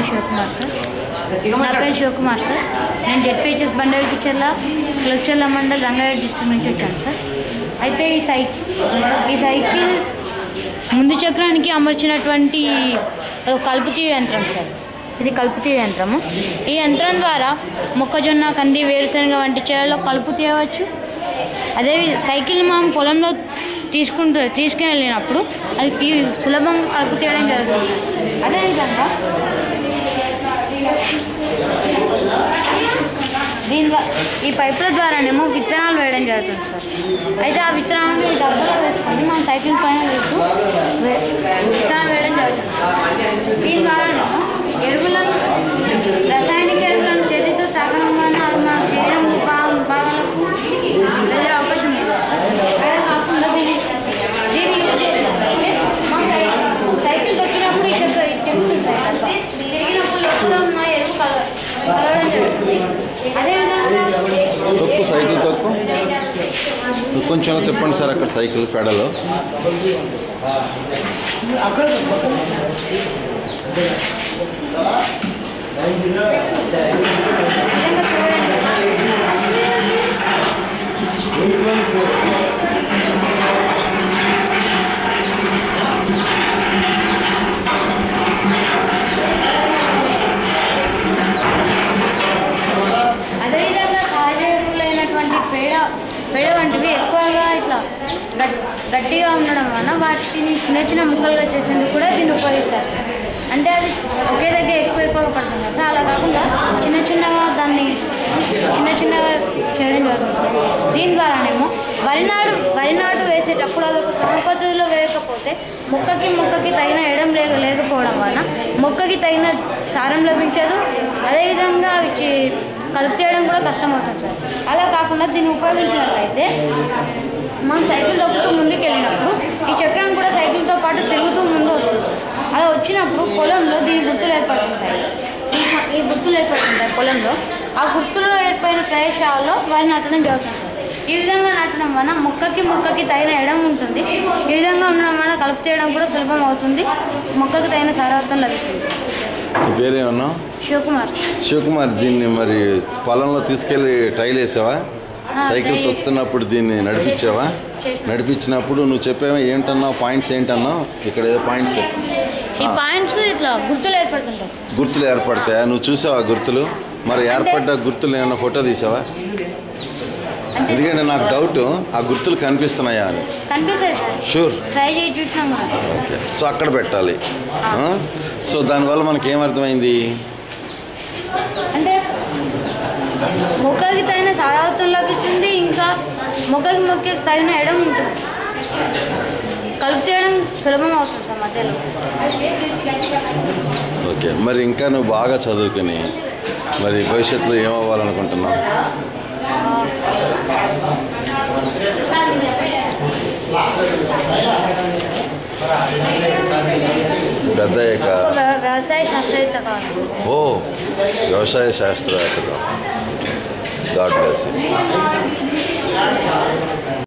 Shivakumar sir నా పేరు Shivakumar sir నేను జెడ్పిహెచ్ఎస్ బండవికిచర్ల కులచర్ల మండల్ రంగారెడ్డి డిస్ట్రిక్ట్ నుంచి వచ్చాను సార్ అయితే ఈ సైకిల్ ఈ సైకిల్ ముందు చక్రానికి అమర్చినటువంటి ఒక కలుపుతీ యంత్రం సార్ ఇది కలుపుతీ యంత్రము ఈ యంత్రం ద్వారా మొక్కజొన్న కంది వేరుశనగ వంటి చేలలో కలుపు తీయవచ్చు అదే సైకిల్ మనం పొలంలో తీసుకుంటూ తీసుకుని వెళ్ళినప్పుడు అది ఈ సులభంగా కలుపు తీయడం జరుగుతుంది అదేవిధంగా దీని ద్వా- ఈ పైపుల ద్వారానేమో విత్తనాలు వేయడం జరుగుతుంది సార్ అయితే ఆ విత్తనాలను ఈ డబ్బాలో వేసుకొని మనం సైకిల్ పైన వేస్తూ వే- విత్తనాలు వేయడం జరుగుతుంది దీని ద్వారానేమో ఎరువులను రసాయనిక ఎరువులను చేతితో తాకడం వలన అవి మన శరీరం భా- భాగాలకు వెళ్ళే అవకాశం ఉంది అదే కాకుండా దీన్ని దీన్ని యూజ్ చేసినట్లయితే మన సై- సైకిల్ తొక్కినప్పుడు ఈ చెట్టు ఇది తిరుగుతుంది సార్ డబ్బా. తిరిగినప్పుడు లోపల ఉన్న ఎరువు కల కలవడం జరుగుతుంది అదేవిధంగా తొక్కు సైకిల్ తొక్కు కొంచెం తిప్పండి సార్ అక్కడ సైకిల్ పెడలో విధంగా చూడడం జరుగుతుంది. అదేవిధంగా సహజ ఎరువులైనటువంటి పేడ పేడ వంటివి ఎక్కువగా ఇట్లా గట్ గట్టిగా ఉండడం వలన వాటిని చిన్న చిన్న ముక్కలుగా చేసేందుకు కూడా దీన్ని ఉపయోగిస్తారు అంటే అది ఒకే దగ్గర ఎక్కువ ఎక్కువగా పడుతుంది కదా సార్ అలా కాకుండా చిన్న చిన్నగా దాన్ని చిన్న చిన్నగా చేయడం జరుగుతుంది దీని ద్వారానేమో వరి నాడు వరి నాటు వేసేటప్పుడు అదొక క్రమ పద్ధతిలో వేయకపోతే మొక్కకి మొక్కకి తగిన ఎడం లేక లేకపోవడం వలన మొక్కకి తగిన సారం లభించదు అదేవిధంగా అవి చి- కలుపు చేయడం కూడా కష్టమవుతుంది సార్ అలా కాకుండా దీన్ని ఉపయోగించినట్లయితే మనం సైకిల్ తొక్కుతూ ముందుకు వెళ్ళినప్పుడు ఈ చక్రం కూడా సైకిల్తో పాటు తిరుగుతూ ముందు వస్తుంది అలా వచ్చినప్పుడు పొలంలో దీని గుర్తులు ఏర్పడుతుంటాయి ఈ- ఈ గుర్తులు ఏర్పడుతుంటాయి పొలంలో ఆ గుర్తులో ఏర్పడిన ప్రదేశాల్లో వరి నాటడం జరుగుతుంది సార్ ఈ విధంగా నాటడం వలన మొక్కకి మొక్కకి తగిన ఎడం ఉంటుంది ఈ విధంగా ఉండడం వలన కలుపు తీయడం కూడా సులభం అవుతుంది మొక్కకి తగిన సారవత్వం లభిస్తుంది సార్ నీ పేరేమన్నా శివకుమార్ శివకుమార్ దీన్ని మరి పొలంలో తీసుకెళ్ళి టైల్ వేసావా ఆ, సైకిల్ ట్రై- తొక్కుతున్నప్పుడు దీన్ని నడిపించావా చేసిన. నడిపించినప్పుడు నువ్వు చెప్పావా ఏంటన్నావు పాయింట్స్ ఏంటన్నావు ఇక్కడ ఏదో పాయింట్స్ ఈ పాయింట్స్ ఇట్లా గుర్తులు ఏర్పడుతుంటాయి సార్ గుర్తులు ఏర్పడతాయా నువ్వు చూసావా గుర్తులు మరి ఏర్పడ్డ గుర్తులు ఏమైనా ఫోటో తీసావా అంటే ఎందుకంటే నాకు డౌట్ ఆ గుర్తులు కనిపిస్తున్నాయా అని కనిపిస్తాయి సార్ షూర్ ట్రై చేసి చూసినాం కూడా ఓకే సో అక్కడ పెట్టాలి ఆ? సో దానివల్ల మనకి ఏమర్థమైంది అంటే మొక్కకి తగిన సారవత్వం లభిస్తుంది ఇంకా మొక్కకి మొక్కకి తగిన ఎడం ఉంటుంది కలుపు చేయడం సులభం అవుతుంది సార్ మధ్యలో ఓకే మరి ఇంకా నువ్వు బాగా చదువుకుని మరి భవిష్యత్తులో ఏమవ్వాలనుకుంటున్నావు పెద్ద అయ్యాక ఒక వ్య- వ్యవసాయ శాస్త్రవేత్త కావాలి ఓ వ్యవసాయ శాస్త్రవేత్తగా గాడ్ బ్లెస్